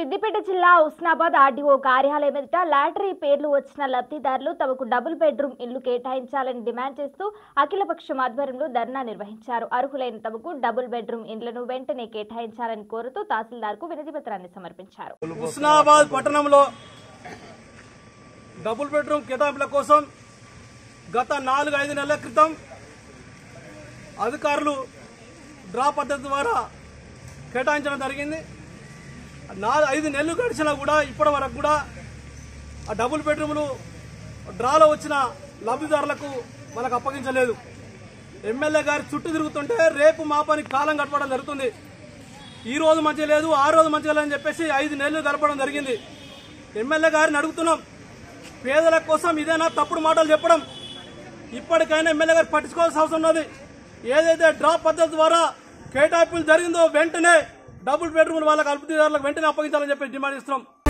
సిద్దిపేట జిల్లా ఉస్నాబాద్ ఆర్డీఓ కార్యాలయం ఎదుట లాటరీ పేర్లు వచ్చిన లబ్ధిదారులు తమకు డబుల్ బెడ్రూమ్ ఇల్లు కేటాయించాలని డిమాండ్ చేస్తూ అఖిలపక్షం ఆధ్వర్యంలో ధర్నా నిర్వహించారు అర్హులైన తమకు డబుల్ బెడ్రూమ్ ఇండ్లను వెంటనే కేటాయించాలని కోరుతూ తహసీల్దార్కు వినతి పత్రాన్ని సమర్పించారు హుస్నాబాద్ పట్టణంలో డబుల్ బెడ్రూమ్ కేటాయింపుల కోసం గత నాలుగు ఐదు నెలల క్రితం అధికారులు డ్రా పద్ధతి ద్వారా కేటాయించడం జరిగింది నాలుగు ఐదు నెలలు గడిచినా కూడా ఇప్పటి వరకు కూడా ఆ డబుల్ బెడ్రూములు డ్రాలో వచ్చిన లబ్ధిదారులకు మనకు అప్పగించలేదు ఎమ్మెల్యే గారి చుట్టూ తిరుగుతుంటే రేపు మా పని కాలం గడపడం జరుగుతుంది ఈ రోజు మంచిగా లేదు ఆ రోజు మంచిగా లేదని చెప్పేసి ఐదు నెలలు గడపడం జరిగింది ఎమ్మెల్యే గారిని అడుగుతున్నాం పేదల కోసం ఇదేనా తప్పుడు మాటలు చెప్పడం ఇప్పటికైనా ఎమ్మెల్యే గారు పట్టించుకోవాల్సిన అవసరం ఉన్నది ఏదైతే డ్రాప్ పద్ధతి ద్వారా కేటాయింపులు జరిగిందో వెంటనే డబుల్ బెడ్రూమ్ వాళ్ళకి అల్పదారులకు వెంటనే అప్పగించాలని చెప్పి డిమాండ్ ఇస్తున్నాం